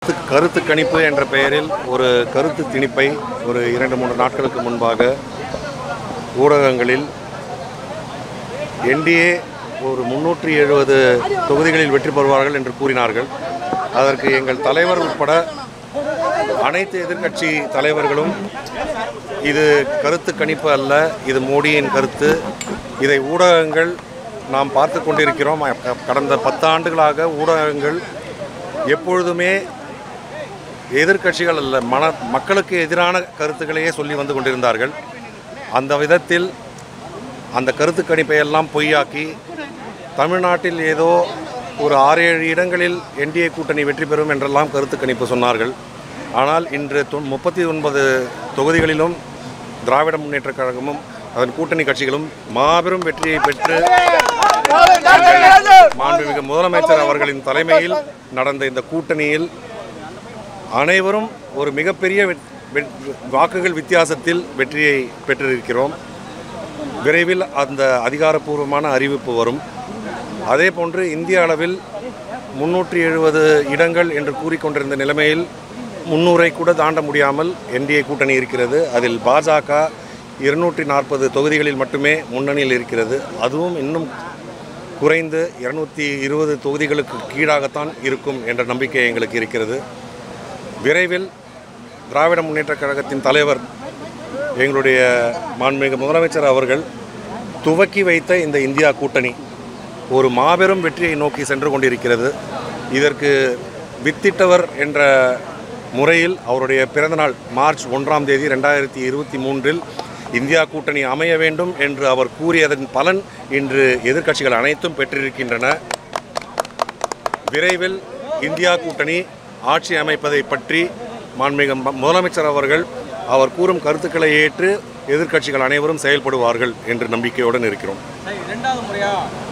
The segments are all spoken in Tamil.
கருத்து கருத்து கணிப்பு என்ற பெயரில் ஒரு கருத்து திணிப்பை ஒரு இரண்டு மூன்று நாட்களுக்கு முன்பாக ஊடகங்களில் என்டிஏ ஒரு முன்னூற்றி எழுபது தொகுதிகளில் வெற்றி பெறுவார்கள் என்று கூறினார்கள் அதற்கு எங்கள் தலைவர் உட்பட அனைத்து எதிர்க்கட்சி தலைவர்களும் இது கருத்து கணிப்பு அல்ல இது மோடியின் கருத்து இதை ஊடகங்கள் நாம் பார்த்து கொண்டிருக்கிறோம் அ- கடந்த பத்தாண்டுகளாக ஊடகங்கள் எப்பொழுதுமே எதிர்க்கட்சிகள் அல்ல மன மக்களுக்கு எதிரான கருத்துக்களையே சொல்லி வந்து கொண்டிருந்தார்கள் அந்த விதத்தில் அந்த கருத்து கணிப்பை எல்லாம் பொய்யாக்கி தமிழ்நாட்டில் ஏதோ ஒரு ஆறு ஏழு இடங்களில் என்டிஏ கூட்டணி வெற்றி பெறும் என்றெல்லாம் கருத்து கணிப்பு சொன்னார்கள் ஆனால் இன்று தொ முப்பத்தி ஒன்பது தொகுதிகளிலும் திராவிட முன்னேற்றக் கழகமும் அதன் கூட்டணி கட்சிகளும் மாபெரும் வெற்றியை பெற்று மாண்புமிகு முதலமைச்சர் அவர்களின் தலைமையில் நடந்த இந்த கூட்டணியில் அனைவரும் ஒரு மிகப்பெரிய வெ- வெ- வாக்குகள் வித்தியாசத்தில் வெற்றியை பெற்றிருக்கிறோம் விரைவில் அந்த அதிகாரப்பூர்வமான அறிவிப்பு வரும் அதே போன்று இந்திய அளவில் முன்னூற்றி எழுபது இடங்கள் என்று கூறிக்கொண்டிருந்த நிலைமையில் முன்னூறை கூட தாண்ட முடியாமல் என்டிஏ கூட்டணி இருக்கிறது அதில் பாஜக இருநூற்றி நாற்பது தொகுதிகளில் மட்டுமே முன்னணியில் இருக்கிறது அதுவும் இன்னும் குறைந்து இருநூற்றி இருபது தொகுதிகளுக்கு கீழாகத்தான் இருக்கும் என்ற நம்பிக்கை எங்களுக்கு இருக்கிறது விரைவில் திராவிட முன்னேற்றக் கழகத்தின் தலைவர் எங்களுடைய மாண்புமிகு முதலமைச்சர் அவர்கள் துவக்கி வைத்த இந்த இந்தியா கூட்டணி ஒரு மாபெரும் வெற்றியை நோக்கி சென்று கொண்டிருக்கிறது இதற்கு வித்திட்டவர் என்ற முறையில் அவருடைய பிறந்தநாள் மார்ச் ஒன்றாம் தேதி ரெண்டாயிரத்தி இருபத்தி மூன்றில் இந்தியா கூட்டணி அமைய வேண்டும் என்று அவர் கூறியதன் பலன் இன்று எதிர்க்கட்சிகள் அனைத்தும் பெற்றிருக்கின்றன விரைவில் இந்தியா கூட்டணி ஆட்சி அமைப்பதை பற்றி மாண்புமிகு ம- முதலமைச்சர் அவர்கள் அவர் கூறும் கருத்துக்களை ஏற்று எதிர்க்கட்சிகள் அனைவரும் செயல்படுவார்கள் என்று நம்பிக்கையுடன் இருக்கிறோம் சார் இரண்டாவது முறையா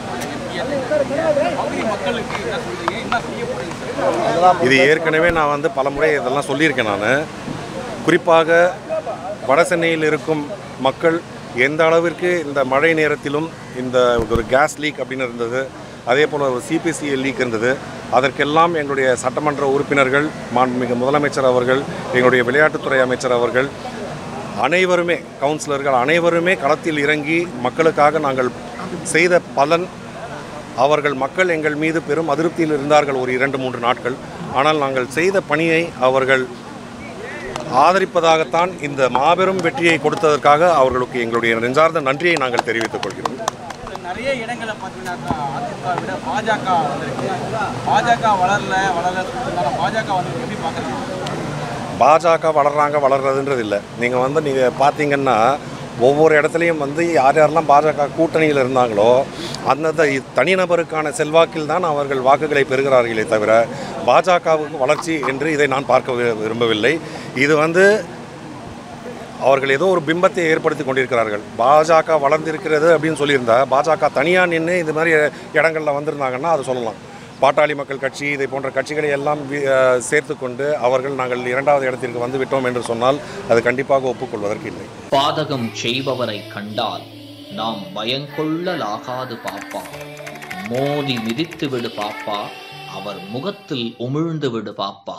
பகுதி மக்களுக்கு என்ன சொல்றீங்க என்ன செய்ய போறீங்க சார் இது ஏற்கனவே நான் வந்து பலமுறை இதெல்லாம் சொல்லியிருக்கேன் நான் குறிப்பாக வட சென்னையில் இருக்கும் மக்கள் எந்த அளவிற்கு இந்த மழை நேரத்திலும் இந்த ஒரு கேஸ் லீக் அப்படின்னு இருந்தது அதே போல் ஒரு சிபிசிஎல் லீக் இருந்தது அதற்கெல்லாம் எங்களுடைய சட்டமன்ற உறுப்பினர்கள் மாண்புமிகு முதலமைச்சர் அவர்கள் எங்களுடைய விளையாட்டுத்துறை அமைச்சர் அவர்கள் அனைவருமே கவுன்சிலர்கள் அனைவருமே களத்தில் இறங்கி மக்களுக்காக நாங்கள் செய்த பலன் அவர்கள் மக்கள் எங்கள் மீது பெரும் அதிருப்தியில் இருந்தார்கள் ஒரு இரண்டு மூன்று நாட்கள் ஆனால் நாங்கள் செய்த பணியை அவர்கள் ஆதரிப்பதாகத்தான் இந்த மாபெரும் வெற்றியை கொடுத்ததற்காக அவர்களுக்கு எங்களுடைய நெஞ்சார்ந்த நன்றியை நாங்கள் தெரிவித்துக் கொள்கிறோம் சார், நிறைய இடங்களை பார்த்தீங்கன்னாக்கா அதிமுக விட பாஜக வந்திருக்கு பாஜக வளரல வளரல சொல்லிட்டு பாஜக வந்து எப்படி பார்க்குறீங்க பாஜக வளர்றாங்க வளர்றதுன்றது இல்லை நீங்கள் வந்து நீங்கள் பார்த்தீங்கன்னா ஒவ்வொரு இடத்துலையும் வந்து யார் யாரெல்லாம் பாஜக கூட்டணியில் இருந்தாங்களோ அந்தந்த இ- தனிநபருக்கான செல்வாக்கில் தான் அவர்கள் வாக்குகளை பெறுகிறார்களே தவிர பாஜகவுக்கு வளர்ச்சி என்று இதை நான் பார்க்க வி- விரும்பவில்லை இது வந்து அவர்கள் ஏதோ ஒரு பிம்பத்தை ஏற்படுத்தி கொண்டிருக்கிறார்கள் பாஜக வளர்ந்திருக்கிறது அப்படின்னு சொல்லியிருந்தா பாஜக தனியாக நின்று இது மாதிரி இடங்களில் வந்திருந்தாங்கன்னா அதை சொல்லலாம் பாட்டாளி மக்கள் கட்சி இதை போன்ற கட்சிகளை எல்லாம் வி- அஹ், சேர்த்துக்கொண்டு அவர்கள் நாங்கள் இரண்டாவது இடத்திற்கு வந்து விட்டோம் என்று சொன்னால் அது கண்டிப்பாக ஒப்புக்கொள்வதற்கு இல்லை பாதகம் செய்பவரை கண்டால் நாம் பயங்கொள்ளலாகாது பாப்பா மோதி மிதித்து விடு பாப்பா அவர் முகத்தில் உமிழ்ந்து விடு பாப்பா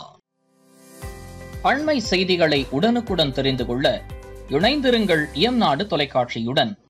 அண்மை செய்திகளை உடனுக்குடன் தெரிந்து கொள்ள இணைந்திருங்கள் இயம்நாடு தொலைக்காட்சியுடன்